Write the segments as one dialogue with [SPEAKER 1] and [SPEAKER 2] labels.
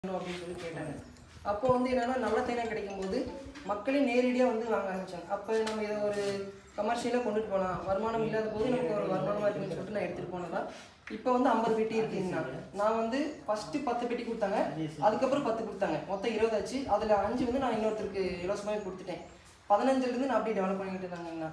[SPEAKER 1] வேணும் அப்படின்னு சொல்லி கேட்டாங்க அப்போ வந்து என்னன்னா நல்ல தேனை கிடைக்கும் போது மக்களே நேரடியாக வந்து வாங்க ஆரம்பிச்சாங்க அப்போ நம்ம இதை ஒரு கமர்ஷியலாக கொண்டுட்டு போகலாம் வருமானம் இல்லாத போது நமக்கு ஒரு வருமானமாக இருக்குன்னு சொல்லிட்டு நான் எடுத்துகிட்டு போனதா இப்போ வந்து ஐம்பது பெட்டி இருக்குங்கண்ணா நான் வந்து ஃபஸ்ட்டு பத்து பெட்டி கொடுத்தாங்க அதுக்கப்புறம் பத்து கொடுத்தாங்க மொத்தம் இருபது ஆச்சு அதில் அஞ்சு வந்து நான் இன்னொருத்தருக்கு இலவசமாகவே கொடுத்துட்டேன் பதினஞ்சுலேருந்து நான் அப்படியே டெவலப் பண்ணிக்கிட்டு இருந்தாங்கண்ணா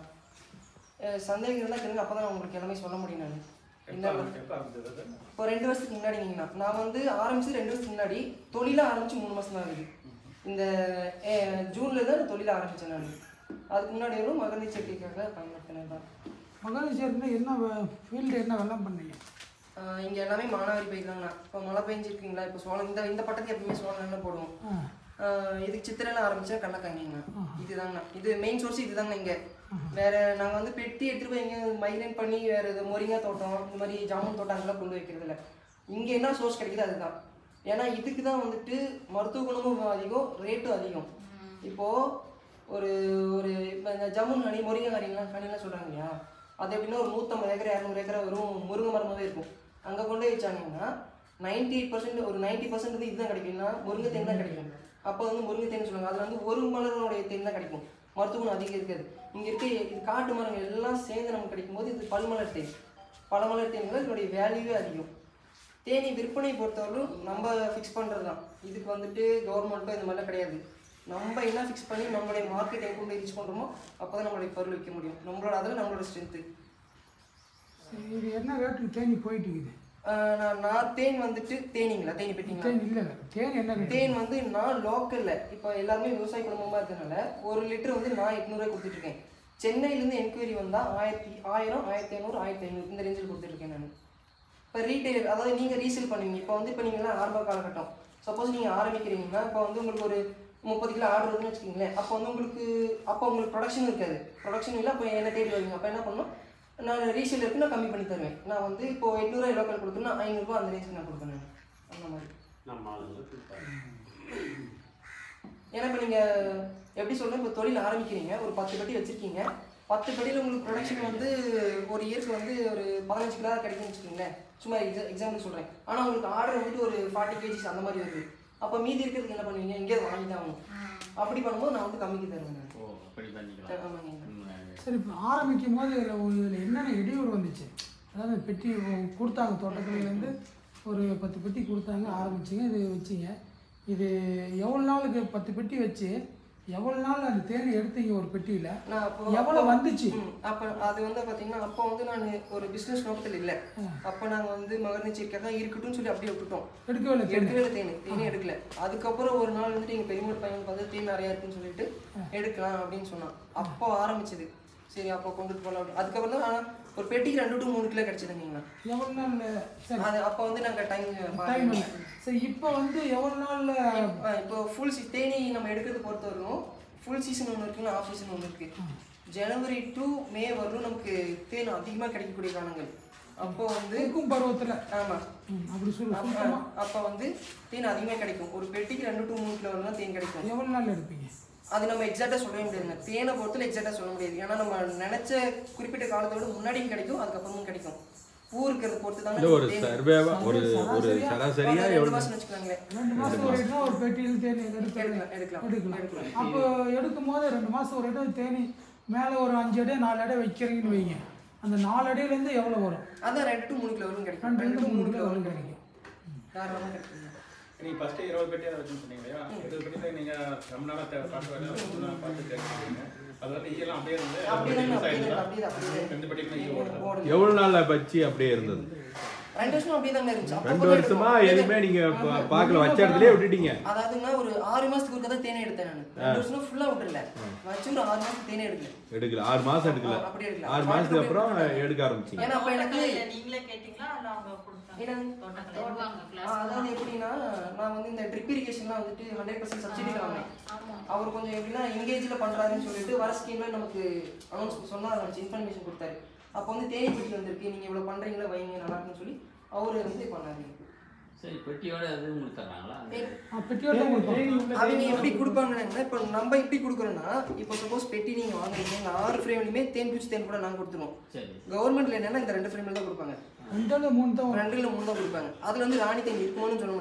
[SPEAKER 1] அஹ் சந்தேகம் இருந்தால் கேளுங்க அப்போ தான் உங்களுக்கு எல்லாமே சொல்ல முடியும் நான் என்ன இப்போ ரெண்டு வருஷத்துக்கு முன்னாடிங்கண்ணா நான் வந்து ஆரம்பிச்சு ரெண்டு வருஷத்துக்கு முன்னாடி தொழிலாக ஆரம்பிச்சு மூணு மாதம் தான் ஆகுது இந்த அஹ், ஜூன்ல தான் தொழில் ஆரம்பித்தேன் நான் அதுக்கு முன்னாடி வரும் மகந்தி செடிக்காக பயன்படுத்தினது தான்
[SPEAKER 2] மகாலிஷேரில் என்ன ஃபீல்டு என்ன வெள்ளம் பண்ணீங்க
[SPEAKER 1] ஆஹ் இங்க எல்லாமே மானாவாரி பயிர் தாங்கண்ணா இப்போ மழை பெஞ்சிருக்கீங்களா இப்போ சோளம் இந்த இந்த பட்டத்துக்கு எப்பவுமே சோளம் என்ன போடுவோம்
[SPEAKER 2] ஆ
[SPEAKER 1] ஆஹ் இதுக்கு சித்திரையில் ஆரம்பிச்சா கடலக்காய்ங்கண்ணா இதுதாங்கண்ணா இது மெயின் சோர்ஸ் இதுதாங்க இங்க வேற நாங்க வந்து பெட்டி எடுத்துட்டு போய் இங்க மைக்ரேட் பண்ணி வேற இது மொரிங்கா தோட்டம் இந்த மாதிரி ஜாமுன் தோட்டம் அங்கெல்லாம் கொண்டு வைக்கிறது இல்ல இங்க என்ன சோர்ஸ் கிடைக்குது அதுதான் ஏன்னா இதுக்கு தான் வந்துட்டு மருத்துவ குணமும் அதிகம் ரேட்டும் அதிகம் இப்போ ஒரு ஒரு இப்போ இந்த ஜமுன் ஹனி முருங்கை ஹனிலாம் ஹனிலாம் சொல்றாங்க இல்லையா அது எப்படின்னா ஒரு நூற்றம்பது ஏக்கர் இரநூறு ஏக்கர் வெறும் முருங்கை மரமாவே இருக்கும் அங்கே கொண்டு போய் வச்சாங்கன்னா நைன்டி எயிட் பர்சன்ட் ஒரு நைன்டி பர்சன்ட் வந்து இதுதான் கிடைக்கும்னா முருங்கை தேன் தான் கிடைக்கும் அப்போ வந்து முருங்கை தேன் சொல்லுவாங்க அதில் வந்து ஒரு மலருடைய தேன் தான் கிடைக்கும் மருத்துவ குணம் அதிகம் இருக்காது இங்கே இருக்க இது காட்டு மரங்கள் எல்லாம் சேர்ந்து நமக்கு கிடைக்கும்போது இது பல்மலர் தேன் பழமலர் தேன்கள் இதனுடைய வேல்யூவே அதிகம் தேனி விற்பனை பொறுத்தவரைக்கும் நம்ம ஃபிக்ஸ் பண்ணுறது தான் இதுக்கு வந்துட்டு கவர்மெண்ட்டோ இந்த மாதிரிலாம் கிடையாது நம்ம என்ன ஃபிக்ஸ் பண்ணி நம்மளுடைய மார்க்கெட் எங்க கொண்டு ரீச் பண்ணுறோமோ அப்போ தான் நம்மளுடைய பொருள் விற்க முடியும் நம்மளோட அதில் நம்மளோட ஸ்ட்ரென்த்து
[SPEAKER 2] சரி, இது என்ன ரேட்டுக்கு தேனி போயிட்டு இருக்குது
[SPEAKER 1] நான் நான் தேன் வந்துட்டு தேனிங்களா தேனி பெட்டிங்களா
[SPEAKER 2] தேன் இல்லை இல்லை தேன் என்ன ரேட்டு
[SPEAKER 1] தேன் வந்து நான் லோக்கல்ல இப்போ எல்லாருமே விவசாய குடும்பமா இருக்கறனால ஒரு லிட்டர் வந்து நான் எட்நூறுவாய் கொடுத்துட்டு இருக்கேன் சென்னையிலேருந்து என்கொயரி வந்தா ஆயிரத்தி ஆயிரம் ஆயிரத்தி ஐநூறு ஆயிரத்தி ஐநூறு இந்த ரேஞ்சில் கொடுத்துட்டு இருக்கேன் நான் இப்போ ரீட்டைலர் அதாவது நீங்க ரீசேல் பண்ணுவீங்க இப்போ வந்து இப்போ நீங்களாம் ஆரம்ப காலகட்டம் சப்போஸ் நீங்க ஆரம்பிக்கிறீங்கன்னா இப்போ வந்து உங்களுக்கு ஒரு முப்பது கிலோ ஆர்டர் வருதுன்னு வச்சுக்கோங்களேன் அப்போ வந்து உங்களுக்கு அப்போ உங்களுக்கு ப்ரொடக்ஷன் இருக்காது ப்ரொடக்ஷன் இல்லை அப்போ என்ன தேடி வருவீங்க அப்போ என்ன பண்ணணும் நான் ரீசேலருக்கு நான் கம்மி பண்ணி தருவேன் நான் வந்து இப்போ எட்நூறுவா லோக்கல் கொடுத்தேன்னா ஐநூறுரூவா அந்த ரேஞ்சுக்கு நான் கொடுப்பேன் நான் அந்த மாதிரி
[SPEAKER 3] நம்ம ஆளுங்க கொடுப்பாங்க.
[SPEAKER 1] ஏன்னா இப்போ நீங்கள் எப்படி சொல்றேன் இப்போ தொழில் ஆரம்பிக்கிறீங்க ஒரு பத்து பெட்டி வச்சிருக்கீங்க பத்து பெட்டியில் உங்களுக்கு ப்ரொடக்ஷன் வந்து ஒரு இயருக்கு வந்து ஒரு பதினஞ்சு கிலோ கிடைக்கும்னு வச்சுக்கோங்களேன் சும்மா எக்ஸா எக்ஸாம்பிள் சொல்கிறேன் ஆனால் உங்களுக்கு ஆர்டர் வந்துட்டு ஒரு ஃபார்ட்டி கேஜிஸ் அந்த மாதிரி வருது அப்போ மீதி இருக்கிறதுக்கு என்ன பண்ணுவீங்க இங்கே வாங்கி தான் ஆகணும் அப்படி பண்ணும்போது நான் வந்து கம்மிக்கு தருவேன் நான்.
[SPEAKER 3] ஓ அப்படி பண்ணிக்கலாம்
[SPEAKER 1] ஆமாங்க
[SPEAKER 3] ம்,
[SPEAKER 2] சரி இப்போ ஆரம்பிக்கும் போது இதில் இதில் என்னென்ன இடையூறு வந்துச்சு அதாவது பெட்டி கொடுத்தாங்க தோட்டக்கலையிலேருந்து ஒரு பத்து பெட்டி கொடுத்தாங்க ஆரம்பிச்சிங்க இது வச்சிங்க இது எவ்வளோ நாளுக்கு பத்து பெட்டி வச்சு எவ்வளோ நாள் அந்த தேனி எடுத்தீங்க ஒரு பெட்டியில்
[SPEAKER 1] நான் அப்போ
[SPEAKER 2] எவ்வளோ வந்துச்சு
[SPEAKER 1] ம், அப்ப அது வந்து பாத்தீங்கன்னா அப்போ வந்து நான் ஒரு பிசினஸ் நோக்கத்தில் இல்லை அப்போ நாங்க வந்து மகர்நீச்சி தான் இருக்கட்டும்னு சொல்லி அப்படியே விட்டுட்டோம்
[SPEAKER 2] எடுக்கவே இல்லை தேனி
[SPEAKER 1] எடுக்கவே இல்லை தேனி தேனே எடுக்கல அதுக்கப்புறம் ஒரு நாள் வந்துட்டு எங்க பெரியம்மா பையன் பார்த்து தேன் நிறையா இருக்குன்னு சொல்லிட்டு எடுக்கலாம் அப்படின்னு சொன்னான் அப்போ ஆரம்பிச்சது சரி அப்போ கொண்டுட்டு போகலாம் அப்படி அதுக்கப்புறம் தான் ஆனா ஒரு பெட்டிக்கு ரெண்டு டு மூணு கிலோ கிடைச்சதுங்களா
[SPEAKER 2] எவ்வளோ நாள் சரி
[SPEAKER 1] அது அப்போ வந்து நாங்க டைம்
[SPEAKER 2] டைம் இல்லை சரி இப்போ வந்து எவ்வளோ நாளில்
[SPEAKER 1] இப்போ ஃபுல் சீ தேனி நம்ம எடுக்கிறது பொறுத்தவரைக்கும் ஃபுல் சீசன் ஒன்று இருக்குன்னா ஆஃப் சீசன் ஒன்று இருக்கு ஜனவரி டு மே வரலும் நமக்கு தேன் அதிகமாக கிடைக்கக்கூடிய காலங்கள் அப்போ வந்து
[SPEAKER 2] இருக்கும் பருவத்தில்
[SPEAKER 1] ஆமா
[SPEAKER 2] அப்படி சொல்லு
[SPEAKER 1] அப்ப அப்ப வந்து தேன் அதிகமாக கிடைக்கும் ஒரு பெட்டிக்கு ரெண்டு டு மூணு கிலோ வரலாம் தேன் கிடைக்கும்
[SPEAKER 2] எவ்வளோ நாள் எடுப்பீங்க
[SPEAKER 1] அது நம்ம எக்ஸாக்டாக சொல்லவே முடியாதுங்க தேனை பொறுத்தல எக்ஸாக்டாக சொல்ல முடியாது ஏன்னா நம்ம நினைச்ச குறிப்பிட்ட காலத்தை விட முன்னாடியும் கிடைக்கும் அதுக்கப்புறமும் கிடைக்கும் பூ இருக்கிறத பொறுத்து தாங்க
[SPEAKER 4] இல்ல ஒரு
[SPEAKER 1] தேன்.
[SPEAKER 4] சர்வேவா ஒரு ஒரு
[SPEAKER 1] ஒரு
[SPEAKER 4] சராசரியா
[SPEAKER 1] ரெண்டு
[SPEAKER 4] எவ்வளவு
[SPEAKER 1] மாசம் வச்சுக்கலாங்களேன்
[SPEAKER 2] ரெண்டு மாதம் ஒரு இடம் ஒரு பெட்டியில் தேனி எடுக்கலாம்
[SPEAKER 1] எடுக்கலாம் எடுக்கலாம்
[SPEAKER 2] எடுக்கலாம்
[SPEAKER 1] எடுக்கலாம்
[SPEAKER 2] அப்போ எடுக்கும் போது ரெண்டு மாதம் ஒரு இடம் தேனி மேலே ஒரு அஞ்சு அடி நாலு அடி வைக்கிறீங்கன்னு வைங்க அந்த நாலு அடியிலேருந்து எவ்வளோ வரும்
[SPEAKER 1] அதான் ரெண்டு டு மூணு கிலோ வரும் கிடைக்கும்
[SPEAKER 2] ரெண்டு
[SPEAKER 1] ரெண்டு டு மூணு கிலோ
[SPEAKER 2] வரும்
[SPEAKER 1] வரும்
[SPEAKER 2] கிடைக்கும்
[SPEAKER 1] தாராளமாக கிடைக்கும்
[SPEAKER 5] நீங்க ஃபர்ஸ்ட் இருபது பெட்டியாக வச்சுன்னு சொன்னீங்க இல்லையா இருபது பெட்டியில் நீங்க ரொம்ப நாளா தே- பார்த்து வேலை ரொம்ப நாளா பார்த்து தேடிக்கிறீங்க அது வந்து ஈயெல்லாம் அப்படியே இருந்து
[SPEAKER 1] அப்படியே
[SPEAKER 5] ரெண்டு
[SPEAKER 1] தான்
[SPEAKER 5] பெட்டி
[SPEAKER 1] அப்படியே
[SPEAKER 5] miss
[SPEAKER 1] தான்
[SPEAKER 5] ஆயிடுதா?
[SPEAKER 1] அப்படியே தான் அப்படியே
[SPEAKER 5] ரெண்டு பெட்டிக்குமே ஈ ஓடுது
[SPEAKER 1] ஓடுது
[SPEAKER 4] எவ்வளவு நாள்ல பச்சு அப்படியே இருந்தது
[SPEAKER 1] ரெண்டு வருஷம் அப்படியே தாங்க இருந்துச்சு அப்போ
[SPEAKER 4] ரெண்டு
[SPEAKER 1] கொஞ்சம்
[SPEAKER 4] வருஷமா
[SPEAKER 1] அப்படியே
[SPEAKER 4] எதுவுமே நீங்க பா- பார்க்கல வச்ச இடத்துலயே விட்டுட்டீங்க
[SPEAKER 1] அதாவதுன்னா ஒரு ஆறு மாசத்துக்கு ஒருக்கா தான் தேனே எடுத்தேன் நான் ரெண்டு வருஷம் ஃபுல்லா விட்டுல வச்சு ஒரு ஆறு மாசத்துக்கு தேனே எடுக்கல
[SPEAKER 4] எடுக்கல ஆறு மாசம் எடுக்கல
[SPEAKER 1] ஆ, அப்படியே எடுக்கல.
[SPEAKER 4] ஆறு மாசத்துக்கு அப்புறம் எடுக்க ஆரம்பிச்சீங்க
[SPEAKER 1] ஏன்னா அப்ப எனக்கு
[SPEAKER 6] தோட்டக்கலையில நீங்களே கேட்டீங்களா இல்ல அவங்க கொடுத்தாங்க
[SPEAKER 1] ஏன்னா
[SPEAKER 6] தோட்டக்கலை
[SPEAKER 7] வருவாங்க
[SPEAKER 1] ஆ,
[SPEAKER 7] கிளாஸ்
[SPEAKER 1] அதாவது எப்படின்னா நான் வந்து இந்த ட்ரிப் இரிகேஷன்லாம் வந்துட்டு ஹண்ட்ரட் பர்சன்ட் சப்சிடியில் வாங்கினேன்
[SPEAKER 7] ஆமா
[SPEAKER 1] அவர் கொஞ்சம் எப்படின்னா எங்கேஜில் பண்ணுறாருன்னு சொல்லிட்டு வர ஸ்கீம்ல நமக்கு அனௌன்ஸ் சொன்னார் இன்ஃபர்மேஷன் கொடுத்தாரு அப்போ வந்து தேனி பெட்டி வந்திருக்கு நீங்கள் இவ்வளோ பண்ணுறீங்களா வைங்க நல்லா இருக்குன்னு சொல்லி அவர் வந்து பண்ணாரு
[SPEAKER 3] சரி பெட்டியோட அது உங்களுக்கு தர்றாங்களா
[SPEAKER 2] பெட்டியோட கொடுப்பாங்க
[SPEAKER 1] அவங்க எப்படி கொடுப்பாங்கன்னா இப்போ நம்ம எப்படி கொடுக்குறோன்னா இப்போ சப்போஸ் பெட்டி நீங்கள் வாங்குறீங்க இந்த ஆறு ஃப்ரேம்லையுமே தேன் பூச்சி தேன் கூட நாங்கள் கொடுத்துருவோம்
[SPEAKER 3] சரி
[SPEAKER 1] கவர்மெண்ட்ல என்னன்னா இந்த ரெண்டு ஃப்ரேமில் தான் கொடுப்பாங்க
[SPEAKER 2] ரெண்டு மூணு தான் வரும்.
[SPEAKER 1] ரெண்டுல மூணு தான் கொடுப்பாங்க அதுல வந்து ராணி தேன் இருக்குமோன்னு சொல்ல முடியாது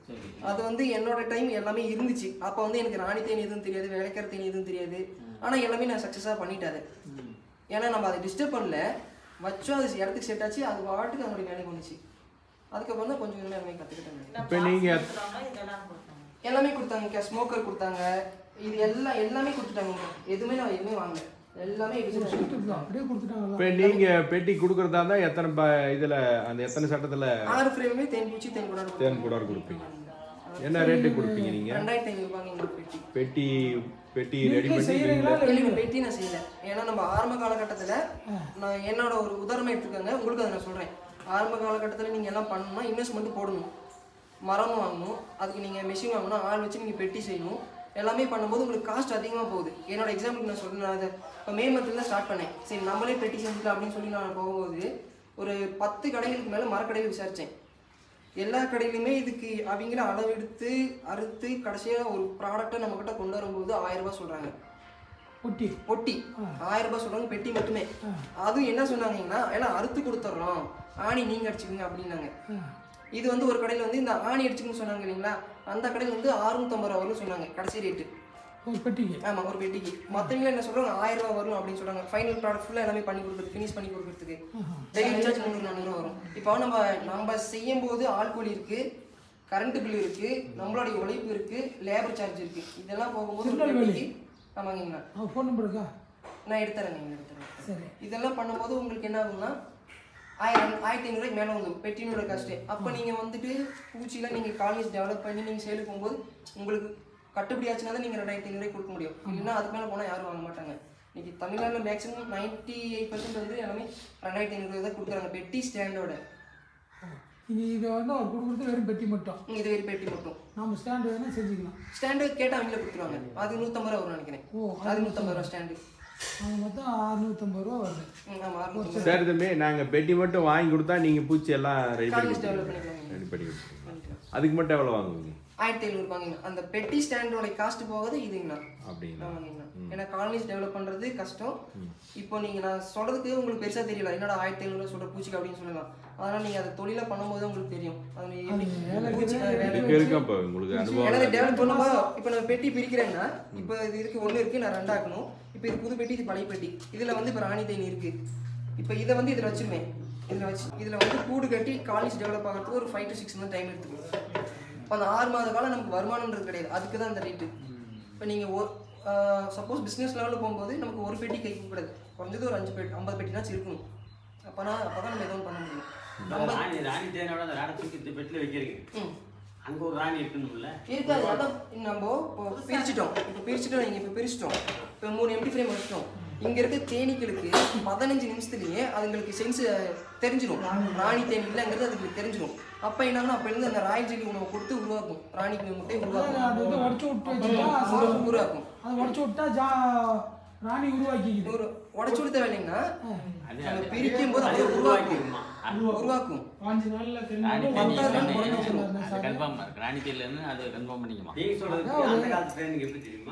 [SPEAKER 3] சரி
[SPEAKER 1] அது வந்து என்னோட டைம் எல்லாமே இருந்துச்சு அப்போ வந்து எனக்கு ராணி தேனி எதுவும் தெரியாது வேலைக்கார தேனி எதுவும் தெரியாது ஆனால் எல்லாமே நான் சக்ஸஸாக பண்ணிட்டேன் அதை
[SPEAKER 3] ம்.
[SPEAKER 1] ஏன்னா நம்ம அதை டிஸ்டர்ப் பண்ணல வச்சோம் அது இடத்துக்கு செட் ஆச்சு அது பாட்டுக்கு அதனுடைய வேலை பண்ணுச்சு அதுக்கப்புறம் தான் கொஞ்சம் கொஞ்சம் எல்லாமே கற்றுக்கிட்டேன்
[SPEAKER 4] இப்போ நீங்க
[SPEAKER 6] கொடுத்தாங்க, இதெல்லாம் கொடுத்தாங்க.
[SPEAKER 1] எல்லாமே கொடுத்தாங்க ஸ்மோக்கர் கொடுத்தாங்க இது எல்லாம் எல்லாமே கொடுத்துட்டாங்க எதுவுமே நான் எதுவுமே வாங்கல எல்லாமே எடுத்து
[SPEAKER 2] ஷீட்டு அப்படியே கொடுத்துட்டாங்கல்ல
[SPEAKER 4] இப்போ நீங்க பெட்டி கொடுக்கறதா இருந்தா எத்தனை ப- இதுல அந்த எத்தனை சட்டத்துல
[SPEAKER 1] ஆறு ஃப்ரேமுமே தேன் பூச்சி தேன் கூட
[SPEAKER 4] தேன் கூட கொடுப்பீங்க என்ன ரேட்டு கொடுப்பீங்க நீங்க
[SPEAKER 1] ரெண்டாயிரத்தி ஐநூறு ரூபாய்ங்க இந்த பெட்டி
[SPEAKER 4] பெட்டி பெட்டி ரெடி
[SPEAKER 2] நீங்களே
[SPEAKER 4] பண்ணி
[SPEAKER 2] செய்யறீங்களா
[SPEAKER 4] நீங்களே-
[SPEAKER 2] இல்லை
[SPEAKER 1] இல்லை பெட்டி நான் செய்யல ஏன்னா நம்ம ஆரம்ப காலகட்டத்தில் நான் என்னோட ஒரு உதாரணம் எடுத்துக்கோங்க உங்களுக்கு அதை நான் சொல்கிறேன் ஆரம்ப காலகட்டத்தில் நீங்கள் எல்லாம் பண்ணணும்னா இன்வெஸ்ட்மெண்ட் போடணும் மரம் வாங்கணும் அதுக்கு நீங்கள் மெஷின் வாங்கணும் ஆள் வச்சு நீங்கள் பெட்டி செய்யணும் எல்லாமே பண்ணும்போது உங்களுக்கு காஸ்ட் அதிகமாக போகுது என்னோட எக்ஸாம்பிளுக்கு நான் சொல்றேன் நான் அதை இப்போ மே மந்த்ல தான் ஸ்டார்ட் பண்ணேன் சரி நம்மளே பெட்டி செஞ்சுக்கலாம் அப்படின்னு சொல்லி நான் போகும்போது ஒரு பத்து கடைகளுக்கு மேலே மரக்கடையில் விசாரித்தேன் எல்லா கடையிலுமே இதுக்கு அவங்கள அளவெடுத்து அறுத்து கடைசியாக ஒரு ப்ராடக்ட்டை நம்மக்கிட்ட கொண்டு வரும்போது ஆயிரம் ரூபாய் சொல்கிறாங்க
[SPEAKER 2] ஒட்டி
[SPEAKER 1] பொட்டி ஆயிரம் ரூபாய் சொல்றாங்க பெட்டி மட்டுமே அதுவும் என்ன சொன்னாங்கன்னா எல்லாம் அறுத்து கொடுத்துட்றோம் ஆணி நீங்க அடிச்சுக்கோங்க அப்படின்னாங்க இது வந்து ஒரு கடையில வந்து இந்த ஆணி அடிச்சுக்கணும்னு சொன்னாங்க இல்லைங்களா அந்த கடையில வந்து அறுநூத்தம்பது ரூபா வரும்னு சொன்னாங்க கடைசி ரேட்டு
[SPEAKER 2] ஒரு பெட்டிக்கு
[SPEAKER 1] ஆமா ஒரு பெட்டிக்கு மற்றவங்க என்ன சொல்றாங்க ஆயிரம் ரூபா வரும் அப்படின்னு சொல்றாங்க ஃபைனல் ப்ராடக்ட் ஃபுல்லா எல்லாமே பண்ணி கொடுக்குறது ஃபினிஷ் பண்ணி கொடுக்கறதுக்கு டெலிவரி சார்ஜ் முந்நூறு நானூறு வரும் இப்போ நம்ம நம்ம செய்யும் போது ஆள் கூலி இருக்கு கரண்ட் பில் இருக்கு நம்மளுடைய உழைப்பு இருக்கு லேபர் சார்ஜ் இருக்கு இதெல்லாம் போகும்போது ஒரு
[SPEAKER 2] திருநெல்வேலி.
[SPEAKER 1] பெட்டிக்கு ஆமாங்கண்ணா
[SPEAKER 2] அவன் ஃபோன் நம்பர் இருக்கா
[SPEAKER 1] நான் எடுத்துறேன் நீங்கள் எடுத்துறேன்
[SPEAKER 2] சரி
[SPEAKER 1] இதெல்லாம் பண்ணும்போது உங்களுக்கு என்ன ஆகும்னா ஆயிரம் ஆயிரத்தி ஐநூறுக்கு மேலே வந்துடும் பெட்டினோட காஸ்ட்டு அப்போ நீங்கள் வந்துட்டு பூச்சியில் நீங்கள் காலேஜ் டெவலப் பண்ணி நீங்கள் சேலுக்கு போகும்போது உங்களுக்கு கட்டுப்படி ஆச்சுன்னா தான் நீங்கள் ரெண்டாயிரத்தி ஐநூறுக்கு கொடுக்க முடியும் இல்லைன்னா அதுக்கு மேலே போனால் யாரும் வாங்க மாட்டாங்க இன்னைக்கு தமிழ்நாட்டில் மேக்ஸிமம் நைன்ட்டி எயிட் பர்சன்ட் வந்து எல்லாமே ரெண்டாயிரத்தி ஐநூறு தான் கொடுக்குறாங்க பெட்டி ஸ்டாண்டோட
[SPEAKER 2] நீங்கள் இதை வந்து அவர் கொடுக்குறது வெறும் பெட்டி மட்டும்
[SPEAKER 1] இது ஒரு பெட்டி மட்டும்
[SPEAKER 2] நம்ம ஸ்டாண்டு வேணால் செஞ்சுக்கலாம்
[SPEAKER 1] ஸ்டாண்டு கேட்டால் அவங்களே கொடுத்துருவாங்க அது நூற்றம்பது ரூபா வரும் நினைக்கிறேன்
[SPEAKER 2] ஓ,
[SPEAKER 1] அது நூற்றம்பது ரூபா ஸ்டாண்டு
[SPEAKER 2] அது மொத்தம் அறுநூத்தம்பது ரூபா வருது
[SPEAKER 1] ம் ஆமாம் அறுநூத்தி
[SPEAKER 4] சரி தம்பி நாங்க பெட்டி மட்டும் வாங்கி கொடுத்தா நீங்க பூச்சி எல்லாம் ரெடி பண்ணி
[SPEAKER 1] காலேஜ் டெவலப் பண்ணிக்கலாம்
[SPEAKER 4] ரெடி பண்ணி கொடுத்துருங்க அதுக்கு மட்டும் எவ்வளவு வாங்குவீங்க
[SPEAKER 1] ஆயிரத்தி ஐநூறு ரூபாய்ங்க அந்த பெட்டி ஸ்டாண்டோட காஸ்ட் போகுது இதுங்கண்ணா
[SPEAKER 4] அப்படிங்களா
[SPEAKER 1] ஆமாங்கண்ணா ஏன்னா காலனிஸ் டெவலப் பண்றது கஷ்டம் இப்போ நீங்க நான் சொல்றதுக்கு உங்களுக்கு பெருசா தெரியல என்னடா ஆயிரத்தி ஐநூறு சொல்ற பூச்சிக்கு அப்படின்னு சொல்லலாம் அதனால நீங்க அதை தொழிலா பண்ணும்போது உங்களுக்கு தெரியும் அது எப்படி பூச்சி அது வேலை
[SPEAKER 4] இதுக்கு இருக்கும் இப்போ உங்களுக்கு அனுபவம்
[SPEAKER 1] ஏன்னா டெவலப் பண்ணும்போது இப்போ நம்ம பெட்டி பிரிக்கிறேன்னா இப்போ இது இருக்கு ஒன்று இருக்கு நான் ரெண்டாக்கணும் இப்போ இது புது பெட்டி இது பழைய பெட்டி இதுல வந்து இப்போ ராணி தேனி இருக்கு இப்போ இதை வந்து இதில் வச்சிருவேன் இதில் வச்சு இதில் வந்து கூடு கட்டி காலேஜ் டெவலப் ஆகிறதுக்கு ஒரு five to six month time எடுத்துக்கும் இப்போ அந்த ஆறு மாத காலம் நமக்கு வருமானம்ன்றது கிடையாது அதுக்கு தான் அந்த ரேட்டு இப்போ நீங்கள் ஒரு சப்போஸ் பிஸ்னஸ் லெவலில் போகும்போது நமக்கு ஒரு பெட்டி கைக்கு கூடாது குறைஞ்சது ஒரு அஞ்சு பெட்டி ஐம்பது பெட்டினாச்சும் இருக்கணும் அப்போனா அப்போ தான் நம்ம எதுவும் பண்ண முடியும்
[SPEAKER 3] அந்த ராணி ராணி தேனோட அந்த ராணை தூக்கி இந்த பெட்டில் வைக்கிறீங்க
[SPEAKER 1] ம்
[SPEAKER 3] அங்க ஒரு ராணி இருக்கணும்ல
[SPEAKER 1] இருக்காது அதான் நம்ம இப்போ பிரிச்சிட்டோம் இப்போ பிரிச்சுட்டோம் நீங்கள் இப்போ பிரிச்சிட்டோம் இப்போ மூணு எம்டி ஃப்ரேம் வச்சிட்டோம் இங்க இருக்க தேனீக்களுக்கு பதினஞ்சு நிமிஷத்துலயே அதுங்களுக்கு சென்ஸ் தெரிஞ்சிடும் ராணி தேனி இல்லைங்கிறது அதுக்கு தெரிஞ்சிடும் அப்ப என்னாங்கன்னா அப்ப இருந்து அந்த ராயல் ஜெல்லி உணவு கொடுத்து உருவாக்கும் ராணிக்கு முட்டையை
[SPEAKER 2] அது
[SPEAKER 1] உருவாக்கும்
[SPEAKER 2] வந்து உடச்சு விட்டு வச்சுட்டா
[SPEAKER 1] உரு- உருவாக்கும்
[SPEAKER 2] அதை உடச்சு விட்டா ஜா ராணி உருவாக்கிக்குது
[SPEAKER 1] ஒரு உடச்சு கொடுத்த வேலைங்கன்னா
[SPEAKER 3] அது
[SPEAKER 1] நம்ம
[SPEAKER 3] அது-
[SPEAKER 1] பிரிக்கும் போது
[SPEAKER 3] அது
[SPEAKER 1] அப்படியே
[SPEAKER 3] உருவாக்கிடுமா
[SPEAKER 1] உருவாக்கும்
[SPEAKER 2] பாஞ்சு நாள்ல
[SPEAKER 3] ராணி
[SPEAKER 2] தெரிஞ்சு
[SPEAKER 3] தேனி
[SPEAKER 1] பத்தாவது நாள்
[SPEAKER 3] சொன்னீங்க.
[SPEAKER 1] உடனே சொல்லுவாங்க.
[SPEAKER 3] அது கன்ஃபார்ம் இருக்கு ராணி தேனிலேருந்து அது கன்ஃபார்ம் பண்ணிக்குமா
[SPEAKER 7] நீங்க சொல்றது அந்த காலத்து ட்ரைனிங் எப்படி தெரியுமா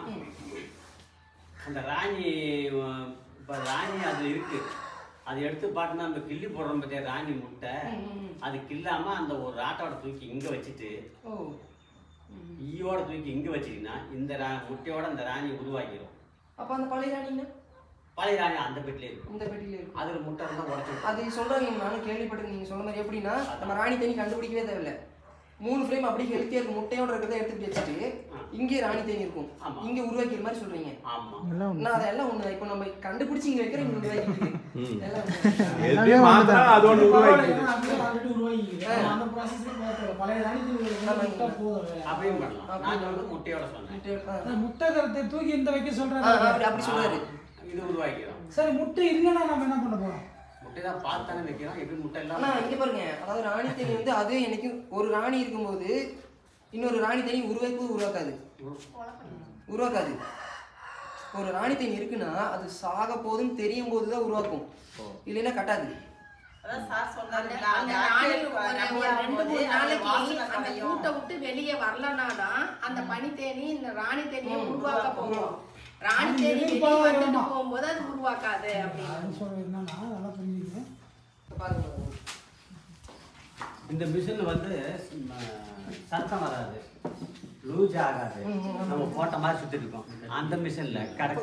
[SPEAKER 7] அந்த ராணி அஹ், இப்ப ராணி அது இருக்கு அது எடுத்து பார்த்தோம்னா நம்ம கிள்ளி போடுறோம் பார்த்தியா ராணி முட்டை அது கில்லாம அந்த ஒரு ஆட்டோட தூக்கி இங்க வச்சுட்டு
[SPEAKER 1] ஓ
[SPEAKER 7] ஈயோட தூக்கி இங்க வச்சிட்டீங்கன்னா இந்த ரா முட்டையோட அந்த ராணி உருவாக்கிடும்
[SPEAKER 1] அப்ப அந்த பழைய ராணின்னா
[SPEAKER 7] பழைய ராணி அந்த பெட்டில இருக்கும்
[SPEAKER 1] இந்த பெட்டியில இருக்கும்
[SPEAKER 7] அதுல முட்டை இருந்தா உடச்சு
[SPEAKER 1] அது சொல்றாங்க நானும் கேள்விப்பட்டிருக்கேன் நீங்க சொன்ன மாதிரி எப்படின்னா நம்ம ராணி தேனி கண்டுபிடிக்கவே தேவையில்ல மூணு ஃப்ரேம் அப்படியே ஹெல்த்தியா இருக்கும் முட்டையோட இருக்கிறத எடுத்துட்டு வச்சுட்டு இங்கே ராணி தேனி இருக்கும்
[SPEAKER 7] ஆமா.
[SPEAKER 1] இங்க உருவாக்கிற மாதிரி சொல்றீங்க
[SPEAKER 7] ஆமா
[SPEAKER 1] நான் அதெல்லாம் ஒண்ணு இப்போ நம்ம கண்டுபிடிச்சு இங்க வைக்கிற இங்க உருவாக்கி எல்லாம் ஒண்ணு.
[SPEAKER 4] எதுவும் மாத்தினா அது ஒன்று உருவாக்கி
[SPEAKER 2] ஆல்ரெடி உருவாக்கிக்குது அந்த ப்ராசஸ்ல போகல பழைய ராணி முட்டை போதும் வேலை.
[SPEAKER 7] அப்படியும் பண்ணலாம் நான் வந்து முட்டையோட சொன்னேன்
[SPEAKER 1] ஆ.
[SPEAKER 2] அந்த முட்டை கருத்தை தூக்கி இந்த வைக்க
[SPEAKER 1] ஆ,
[SPEAKER 2] சொல்றாரு
[SPEAKER 1] அப்படி அப்படி சொல்றாரு
[SPEAKER 7] இது உருவாக்கிறோம்
[SPEAKER 2] சரி முட்டை இல்லைன்னா நம்ம என்ன பண்ண போறோம்
[SPEAKER 7] முட்டை தான் பார்த்து தானே வைக்கிறோம் எப்படி முட்டை
[SPEAKER 1] ஆனா
[SPEAKER 7] இல்லாம
[SPEAKER 1] இங்க பாருங்க அதாவது ராணி தேனி வந்து அது எனக்கு ஒரு ராணி இருக்கும்போது இன்னொரு ராணி தேனி உருவாக்கு உருவாக்காது உருவாக்காது ஒரு ராணி தேனி இருக்குன்னா அது சாக போகுதுன்னு தெரியும் போது தான் உருவாக்கும் இல்லைன்னா கட்டாது
[SPEAKER 6] அதான் சார் சொன்னாரு
[SPEAKER 8] அந்த அந்த ராணி ஒரு ஒரு ரெண்டு மூணு நாளைக்கு அந்த கூட்டை விட்டு வெளியே வரலனா தான் அந்த பனித்தேனி இந்த ராணி தேனியை உருவாக்க போகும் ராணி தேனி வெளியே வந்துட்டு போகும்போது அது உருவாக்காது அப்படின்னு
[SPEAKER 2] அது சொல்றது என்னன்னா நல்லா புரிஞ்சுக்கணும்
[SPEAKER 1] இப்ப பாருங்க
[SPEAKER 7] இந்த மிஷின் வந்து ம, சத்தம் வராது லூஸ் ஆகாது நம்ம போட்ட மாதிரி சுத்திட்டு இருக்கோம் அந்த மிஷின்ல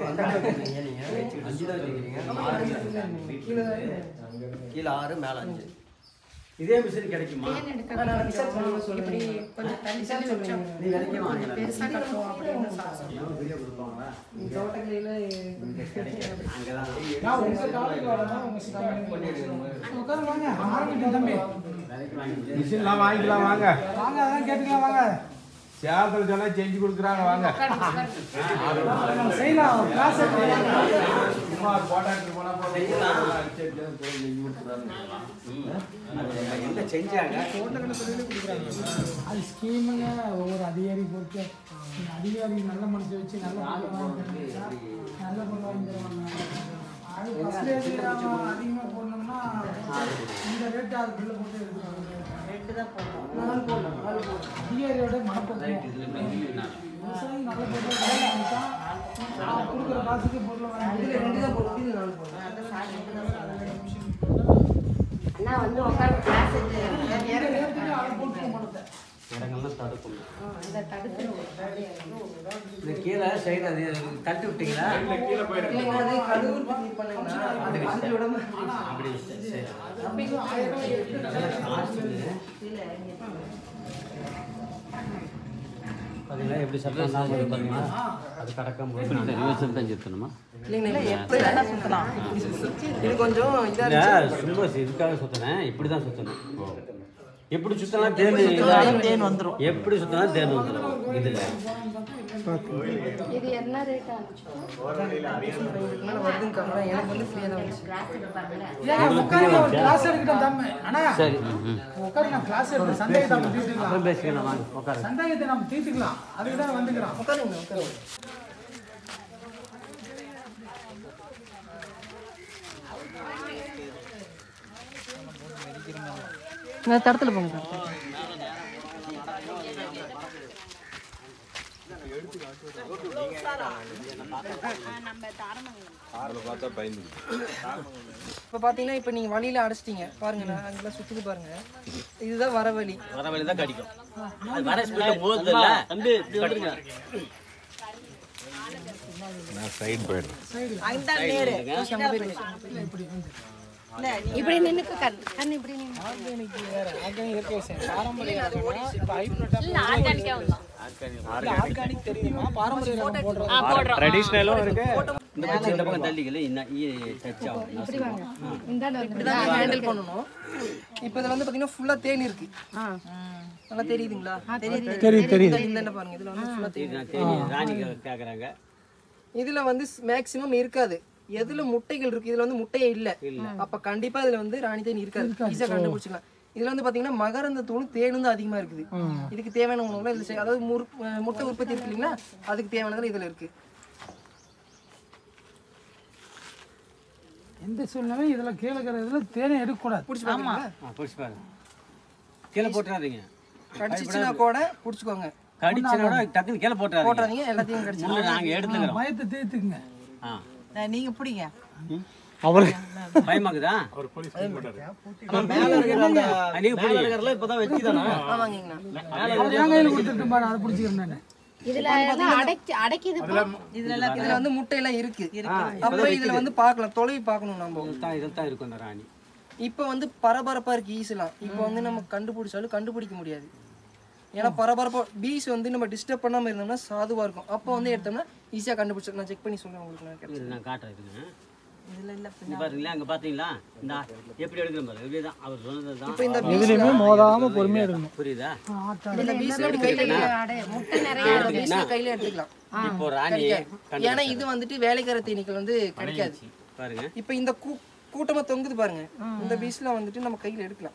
[SPEAKER 9] கீழே ஆறு மேலே அஞ்சு
[SPEAKER 7] இதே மிஷின் கிடைக்குமா
[SPEAKER 8] தேன் எடுக்கிறது இப்படி கொஞ்சம் தள்ளி தள்ளி வச்சோம்.
[SPEAKER 7] நீ விலைக்கு வாங்கலாம்
[SPEAKER 8] பெருசா கட்டுவோம் அப்படின்னு சார் சொன்னாங்க.
[SPEAKER 7] வீடியோ கொடுப்பாங்களா
[SPEAKER 1] தோட்டக்கலையில
[SPEAKER 7] அங்கதான்
[SPEAKER 2] நான் உங்க காலேஜ் வரணும் உங்க சிஸ்டம் உட்காரு வாங்க ஆரம்பிட்டு தம்பி
[SPEAKER 7] விலைக்கு வாங்கி
[SPEAKER 4] மிஷின்லாம் வாங்கிக்கலாம் வாங்க
[SPEAKER 2] வாங்க அதான் கேட்டுக்கலாம் வாங்க
[SPEAKER 4] சேலத்தில் சொன்னா செஞ்சு கொடுக்குறாங்க வாங்க
[SPEAKER 2] நம்ம செய்யலாம் கிளாஸ்
[SPEAKER 4] சும்மா போட்டாட்டு போனா
[SPEAKER 7] எங்க செஞ்சாங்க
[SPEAKER 2] அது ஸ்கீமுங்க ஒவ்வொரு அதிகாரி பொறுத்து இந்த அதிகாரி நல்ல மனசு வச்சு நல்ல பொருள் வாங்கி தருவாங்க. நல்ல பொருள் வாங்கி தருவாங்க அது ஃபர்ஸ்ட் அதிகமாக போடணும்னா இந்த ரேட்டு அது பில்லு போட்டு எடுத்துருவாங்க
[SPEAKER 6] ரெண்டு தான் போடுறோம்
[SPEAKER 1] நாலு போடலாம் நாலு போடலாம்
[SPEAKER 2] அதிகாரியோட மனப்போக்கம் விவசாயி நல்ல பொருள் வாங்கிட்டா கொடுக்குற காசுக்கு பொருளை வாங்கி
[SPEAKER 1] இதுல ரெண்டு தான் போடலாம் இது நாலு போடலாம்
[SPEAKER 6] அந்த சார் ரெண்டு தான் போடுறோம்
[SPEAKER 8] அண்ணா வந்து உட்காந்து கிளாஸ் எடுத்து
[SPEAKER 2] வேற நேரத்துக்கு அதை போட்டு மனத்தை
[SPEAKER 7] இடங்கள்லாம் தடுக்கும்
[SPEAKER 8] அந்த தடுக்கிற ஒரு வேலையை வந்து
[SPEAKER 7] இந்த கீழே சைடு அது தட்டி விட்டீங்களா
[SPEAKER 1] இல்லைங்க அது கழுவு உற்பத்தி பண்ணுங்கன்னா அது காஞ்சி விடாம
[SPEAKER 7] அப்படி சரி
[SPEAKER 2] அப்படிங்கும் ஆயிரம் ரூபாய் எடுத்து
[SPEAKER 7] பார்த்தீங்களா எப்படி சத்தம் இல்லாமல் இருக்கு பார்த்தீங்களா அது கடக்கும் போது ரிவர்சல் தான் சுத்தணுமா
[SPEAKER 1] இல்லைங்க எப்படி வேணா சுத்தலாம் இது கொஞ்சம் இதா
[SPEAKER 7] இல்லை
[SPEAKER 1] இருந்துச்சு
[SPEAKER 7] சும்மா இதுக்காக சுற்றினேன் இப்படி தான் சுற்றணும் எப்படி சுத்தலாம் தேன்
[SPEAKER 6] தேன் வந்துரும்.
[SPEAKER 7] எப்படி சுத்தலாம் தேன் வந்துடும் இதில்
[SPEAKER 8] இது என்ன ரேட் ஆச்சு
[SPEAKER 1] மேல வருதுங்க அப்புறம் எனக்கு வந்து ஃப்ரீயாக தான் வந்துச்சு
[SPEAKER 8] கிளாஸ் எடுப்பாங்கல்ல
[SPEAKER 2] ஏங்க உட்காந்து ஒரு கிளாஸ் எடுக்கிட்டோம் தம்பி அண்ணா
[SPEAKER 7] சரி ம்
[SPEAKER 2] உட்காந்து நான் கிளாஸ் எடுத்து சந்தேகத்தை நம்ம தீர்த்துக்கலாம்
[SPEAKER 7] அப்புறம் பேசிக்கலாம் வாங்க உட்காருங்க
[SPEAKER 2] சந்தேகத்தை நம்ம தீர்த்துக்கலாம் அதுக்கு தான் வந்துக்கிறோம்
[SPEAKER 1] உட்காருங்க உட்காருங்க நான் தடத்துல போங்க இப்போ பார்த்தீங்கன்னா இப்போ நீங்கள் வழியில் அடைச்சிட்டீங்க பாருங்க நான் அங்கெல்லாம் சுற்றுது பாருங்க இதுதான் வர வழி
[SPEAKER 3] வர வழி தான் கடிக்கும் அது வர ஸ்பீட்ல போகுது இல்ல தம்பி இப்படி வந்துருங்க
[SPEAKER 4] நான் சைடு போயிடுறேன்
[SPEAKER 6] அந்த நேரு
[SPEAKER 8] இப்படி நின்னுக்கு கண் கண் இப்படி நின்னு
[SPEAKER 2] ஆர்கானிக் தெரியுமா பாரம்பரிய ரகம் போடுறோம்
[SPEAKER 3] ட்ரெடிஷ்னலும் இருக்கு
[SPEAKER 7] இந்த பக்கம் இந்த பக்கம் தள்ளிக்கல இன்னும் ஈ டச் ஆகும்
[SPEAKER 8] இந்தாண்ட
[SPEAKER 1] இப்படி தான் ஹேண்டில் பண்ணணும் இப்போ இதில் வந்து பார்த்தீங்கன்னா ஃபுல்லாக தேன் இருக்கு நல்லா தெரியுதுங்களா தெரியுது தெரியுது தெரியுது இந்த பாருங்க இதில் வந்து ஃபுல்லாக தேன்
[SPEAKER 7] நான் தேடி ராணி கேட்குறாங்க
[SPEAKER 1] இதில் வந்து மேக்ஸிமம் இருக்காது எதுல முட்டைகள் இருக்கு இதுல வந்து முட்டையே இல்ல அப்ப கண்டிப்பா இதுல வந்து ராணி தேன் இருக்காது ஈஸியா கண்டுபிடிச்சிக்கலாம் இதுல வந்து பாத்தீங்கன்னா மகரந்த தூளும் தேனும் தான் அதிகமா இருக்குது இதுக்கு தேவையான உணவுலாம் இதுல செய்- அதாவது முறு- அஹ் முட்டை உற்பத்தி இருக்கு இல்லைங்களா அதுக்கு தேவையானதுல இதுல இருக்கு
[SPEAKER 2] எந்த சூழ்நிலையும் இதில் கீழே இருக்கிற இதில் தேனை எடுக்கக்கூடாது
[SPEAKER 1] பிடிச்சி பாருங்க
[SPEAKER 7] ஆ பிடிச்சி பாருங்க கீழே போட்டுறாதீங்க
[SPEAKER 1] கடிச்சிச்சுன்னா கூட பிடிச்சிக்கோங்க
[SPEAKER 7] கடிச்சனோட டக்குன்னு கீழே போட்டுறாதீங்க
[SPEAKER 1] போட்டுறாதீங்க எல்லாத்தையும் கடிச்சு
[SPEAKER 7] முள்ளு நாங்கள் எடுத்துக்கிறோம்
[SPEAKER 2] பயத்தை தீர்த்துக்குங்க
[SPEAKER 7] ஆ
[SPEAKER 6] நீங்க பிடிங்க
[SPEAKER 7] பயமாக்குதா
[SPEAKER 9] மேலே இருக்கிற அந்த
[SPEAKER 7] நீங்க
[SPEAKER 9] மேலே இருக்கிறதுல இப்போ தான் வச்சு தானே
[SPEAKER 1] ஆமாங்கண்ணா
[SPEAKER 2] அவர் என் கையில் கொடுத்துட்டு பாரு அதை பிடிச்சிக்கிறேன் நான்
[SPEAKER 8] இதுல எல்லாம் அடைக்கி அடைக்கிது
[SPEAKER 6] இதுல எல்லாம்
[SPEAKER 1] இதுல வந்து முட்டையெல்லாம் இருக்கு அப்ப இதுல வந்து பார்க்கலாம் தொலைவி பார்க்கணும் நம்ம
[SPEAKER 7] இதில் தான் இதில் தான் இருக்கும் இந்த ராணி
[SPEAKER 1] இப்போ வந்து பரபரப்பா இருக்கு ஈஸ்லாம் இப்போ வந்து நம்ம கண்டுபிடிச்சாலும் கண்டுபிடிக்க முடியாது ஏன்னா பரபரப்பா பீஸ் வந்து நம்ம டிஸ்டர்ப் பண்ணாம இருந்தோம்னா சாதுவா இருக்கும் அப்போ வந்து எடுத்தோம்னா ஈஸியா கண்டுபிடிச்சு நான் செக் பண்ணி சொல்றேன் உங்களுக்கு நான் கிடைச்சது.
[SPEAKER 7] இது நான் காட்டுறேன் இதுங்க
[SPEAKER 6] இதுல இல்ல
[SPEAKER 7] இங்க பாருங்களேன் அங்கே பார்த்தீங்களா இந்த எப்படி எடுக்கிறேன் பாருங்க இப்படி தான் அவர் சொன்னது தான்
[SPEAKER 1] இப்போ இந்த
[SPEAKER 2] எதுலையுமே மோதாம பொறுமையாக எடுக்கணும்
[SPEAKER 7] புரியுதா
[SPEAKER 1] இந்த பீஸ்ல கையில
[SPEAKER 8] அடை முட்டை நிறைய
[SPEAKER 1] இந்த பீஸ்ல கையில எடுத்துக்கலாம்
[SPEAKER 7] இப்போ ராணி
[SPEAKER 1] கிடைக்காது. ஏன்னா இது வந்துட்டு வேலைக்கார தேனீக்கள் வந்து கிடைக்காது
[SPEAKER 7] பாருங்க
[SPEAKER 1] இப்போ இந்த கூ கூட்டமா தொங்குது பாருங்க இந்த பீஸ்ல வந்துட்டு நம்ம கையில எடுக்கலாம்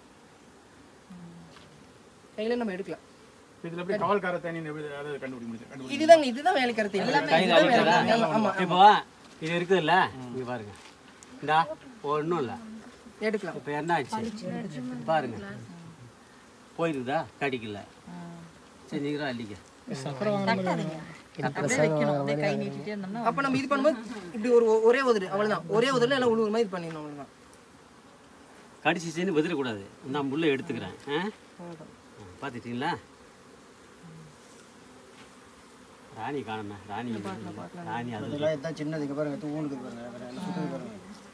[SPEAKER 1] கையில நம்ம எடுக்கலாம்
[SPEAKER 5] இதுல எப்படி காவல்கார தேனி அதாவது கண்டுபிடிக்க முடியும் கண்டுபிடிக்க
[SPEAKER 1] இதுதாங்க இதுதான் வேலைக்கார தேனி
[SPEAKER 7] கையில்
[SPEAKER 1] இதுதான் வேலைக்கார
[SPEAKER 7] அடிக்கிறா
[SPEAKER 1] தேனி. ஆமா
[SPEAKER 7] இப்போ இது இருக்குதுல்ல இங்க பாருங்க இந்தா ஒன்றும் இல்லை
[SPEAKER 1] எடுக்கலாம்
[SPEAKER 7] இப்போ என்ன ஆச்சு பாருங்க போயிருக்குதா கடிக்கல சரி நீங்களும் அள்ளிக்க
[SPEAKER 6] தட்டாதீங்க அப்படியே வைக்கணும் அப்படியே கை நீட்டிட்டே இருந்தோம்னா
[SPEAKER 1] அப்ப நம்ம இது பண்ணும்போது இப்படி ஒரு ஒரே உதடு அவ்வளவுதான் ஒரே உதடுல எல்லாம் உழுவுற மாதிரி இது பண்ணிடணும் அவ்வளவுதான்
[SPEAKER 7] கடிச்சிச்சின்னு வெதிரக்கூடாது நான் முள்ள எடுத்துக்கிறேன் ஆ பார்த்துட்டீங்களா ராணி காணுமே ராணி ராணி அது
[SPEAKER 9] இதுதான் சின்னது இங்க பாருங்க தூணுக்கு பாருங்க ரெண்டு சுத்துது பாருங்க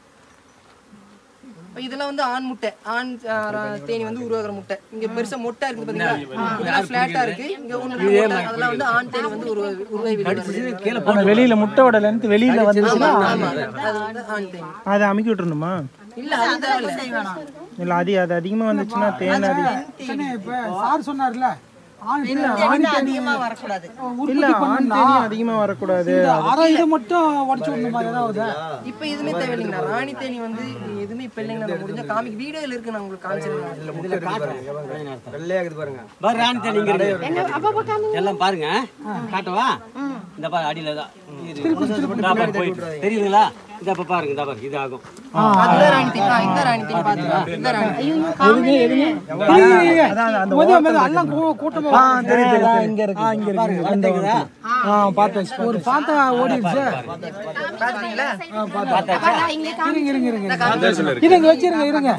[SPEAKER 1] இப்ப இதெல்லாம் வந்து ஆண் முட்டை ஆண் ஆ, ரா- தேனி வந்து உருவாக்குற முட்டை இங்க பெருசா மொட்டை இருக்குது பாத்தீங்களா இதெல்லாம் ஃபிளாட்டா இருக்கு இங்க ஒண்ணு ரெண்டு மொட்டை. அதெல்லாம் வந்து ஆண் தேனி வந்து உருவ உருவாய் வெளியிடுது.
[SPEAKER 10] அந்த வெளியில முட்டையோட லென்த் வெளியில வந்துச்சுன்னா
[SPEAKER 1] ஆமா அது வந்து ஆண் தேனி
[SPEAKER 10] அதை அமுக்கி விட்டுருணுமா
[SPEAKER 1] இல்ல அது தேவையில்ல
[SPEAKER 10] இல்ல அது அது அதிகமா வந்துச்சுன்னா தேன் அதிகம்
[SPEAKER 2] அண்ணே, இப்ப சார் சொன்னார்ல ஆண்
[SPEAKER 6] இல்ல,
[SPEAKER 2] தேனி, ஆண்
[SPEAKER 6] தேனி
[SPEAKER 2] தேனி
[SPEAKER 6] அதிகமா வரக்கூடாது
[SPEAKER 10] இல்ல
[SPEAKER 2] உற்பத்தி
[SPEAKER 10] ஆண்
[SPEAKER 2] பண்ணா
[SPEAKER 10] தேனி அதிகமா வரக்கூடாது
[SPEAKER 2] இந்த அரை இதை மட்டும் உடச்சு விடணுமா ஏதாவது
[SPEAKER 1] இப்ப எதுவுமே தேவையில்லைங்கண்ணா ராணி தேனி வந்து எதுவுமே இப்ப இல்லைங்கண்ணா நான் முடிஞ்ச காமிக் வீடியோல இருக்கு நான் உங்களுக்கு காமிச்சிருக்கேன்
[SPEAKER 9] வெள்ளையாகுது பாருங்க
[SPEAKER 7] பாரு ராணி தேனி இங்க இருக்கு எல்லாம் பாருங்க காட்டவா இந்த பாரு அடியில தான் இது. இந்தா பாரு, போயிட்டு தெரியுதுங்களா இந்த அப்ப பாருங்க இந்த பாருங்க இது ஆகும்
[SPEAKER 1] அதுதான் ராணி தேனி ஆ, இந்த ராணி தேனி பாத்துக்கா இந்த ராணி
[SPEAKER 2] மெதுவா, மெதுவா, எல்லாம் கூ- கூட்டமா
[SPEAKER 10] இங்க இருக்கு இங்க இருக்கு அந்த
[SPEAKER 7] தெரியுதா?
[SPEAKER 10] ஆ பார்த்தேன்
[SPEAKER 2] ஒரு பார்த்தா ஓடிடுச்சு
[SPEAKER 1] பாத்தீங்களா
[SPEAKER 2] இருங்க இருங்க இருங்க இருங்க வச்சிருங்க இருங்க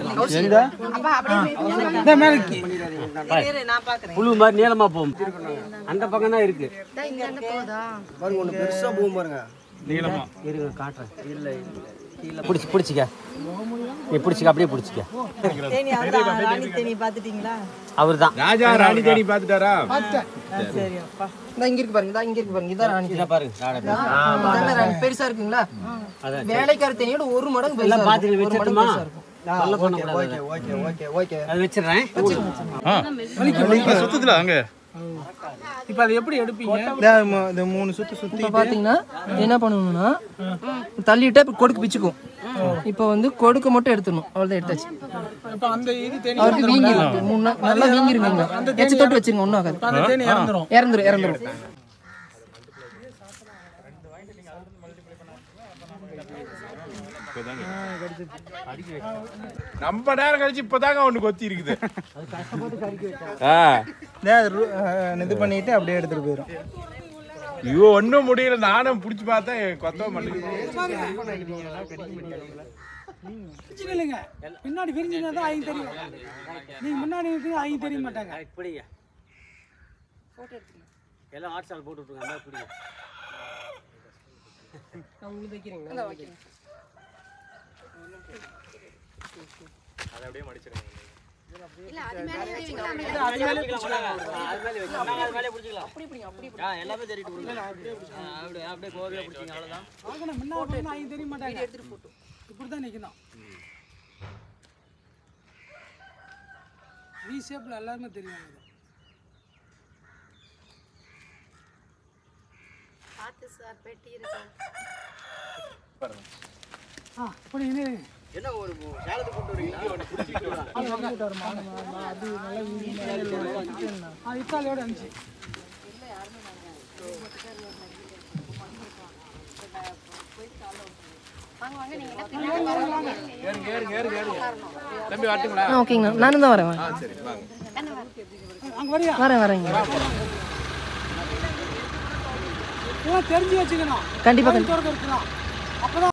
[SPEAKER 2] இந்த மேலைக்கு
[SPEAKER 6] நான் பாக்குறேன்
[SPEAKER 7] புழு மாதிரி நீளமா போகும் அந்த பக்கம் தான் இருக்கு
[SPEAKER 9] பாருங்க ஒண்ணு பெருசா போகும் பாருங்க
[SPEAKER 7] இருங்க காட்டுறேன் இல்ல இல்ல பிடிச்சி பிடிச்சிக்க நீ பிடிச்சிக்க அப்படியே பிடிச்சிக்க
[SPEAKER 6] தேனி அதான் ராணி தேனி பாத்துட்டீங்களா
[SPEAKER 7] அவர் தான்
[SPEAKER 4] ராஜா ராணி தேடி பாத்துட்டாரா
[SPEAKER 6] ஆ, சரி அப்பா
[SPEAKER 1] இந்த இங்க இருக்கு பாருங்க இதா இங்க இருக்கு பாருங்க இதான் ராணி தேனி
[SPEAKER 7] இதை பாருங்க ராணி தேனி.
[SPEAKER 1] இதாங்க ராணி பெருசா இருக்குங்களா
[SPEAKER 7] அதான்
[SPEAKER 1] வேலைக்கார தேனியோட ஒரு மடங்கு பெருசா
[SPEAKER 7] எல்லாம் பாத்துட்டு
[SPEAKER 1] இருக்கும். ஒரு மடங்கு
[SPEAKER 7] வச்சிட்டுமா
[SPEAKER 1] பெருசா இருக்கும்
[SPEAKER 7] தொல்லை பண்ணக்கூடாது
[SPEAKER 9] ஓகே ஓகே ஓகே ஓகே
[SPEAKER 7] அது வச்சிடுறேன்
[SPEAKER 5] சுத்தத்துல அங்க
[SPEAKER 2] இப்ப அதை எப்படி எடுப்பீங்க
[SPEAKER 10] இந்த மூணு சுத்து சுத்தி
[SPEAKER 1] இப்போ பார்த்தீங்கன்னா என்ன பண்ணணும்னா தள்ளிட்டா இப்போ கொடுக்கு பிச்சுக்கும் இப்போ வந்து கொடுக்க மட்டும் எடுத்துடணும் அவ்வளோதான் எடுத்தாச்சு
[SPEAKER 2] இப்ப அந்த இது தேனி
[SPEAKER 1] அவருக்கு வீங்கிரும் மூணு நாள் நல்லா வீங்கிருங்க எச்சு தொட்டு வச்சிருங்க ஒன்றும் ஆகாது
[SPEAKER 2] அந்த தேனி இறந்துரும்
[SPEAKER 1] இறந்துரும் இறந்துரும்
[SPEAKER 4] ரொம்ப நேரம் கழிச்சு இப்பதாங்க ஒண்ணு கொத்தி இருக்குது ஆ.
[SPEAKER 10] இது பண்ணிட்டு அப்படியே எடுத்துட்டு போயிடும்
[SPEAKER 4] ஐயோ ஒண்ணும் முடியல நானும் புடிச்சு பார்த்தேன் கொத்த மாட்டேங்குது
[SPEAKER 2] பிரச்சனை இல்லைங்க பின்னாடி விரிஞ்சுனா தான் ஐந்து தெரியும் நீங்க முன்னாடி இருக்கு ஐந்து தெரிய மாட்டாங்க
[SPEAKER 7] பிடிங்க எல்லாம் வாட்ஸ்அப் போட்டு விட்டுருங்க அந்த பிடிங்க எல்லாமே தெரிவிட்டு விடுங்க அப்படியே அப்படியே கோவியா பிடிச்சிங்க அவ்வளோதான்
[SPEAKER 2] ஆகணும் முன்னாடி ஐந்து தெரிய மாட்டாங்க இப்படி தான் நிற்கணும் வி ஷேப்ல எல்லாருமே தெரியும் இது.
[SPEAKER 8] பார்த்து சார் பெட்டி இருக்கு
[SPEAKER 2] ஆ இப்படி இது
[SPEAKER 9] என்ன ஒரு சேலத்து போட்டு வரீங்களா
[SPEAKER 2] ஆ இத்தாலியோட இருந்துச்சு
[SPEAKER 5] தம்பி வரட்டுங்களா
[SPEAKER 1] ஆ ஓகேங்கண்ணா நானும் தான் வரேன் வரேன்.
[SPEAKER 5] சரி வாங்க
[SPEAKER 2] அங்க வரியா
[SPEAKER 1] வரேன் வரேங்க
[SPEAKER 2] இதெல்லாம் தெரிஞ்சு வச்சுக்கணும்
[SPEAKER 1] கண்டிப்பா
[SPEAKER 2] திறக்க இருக்கலாம் அப்பதான்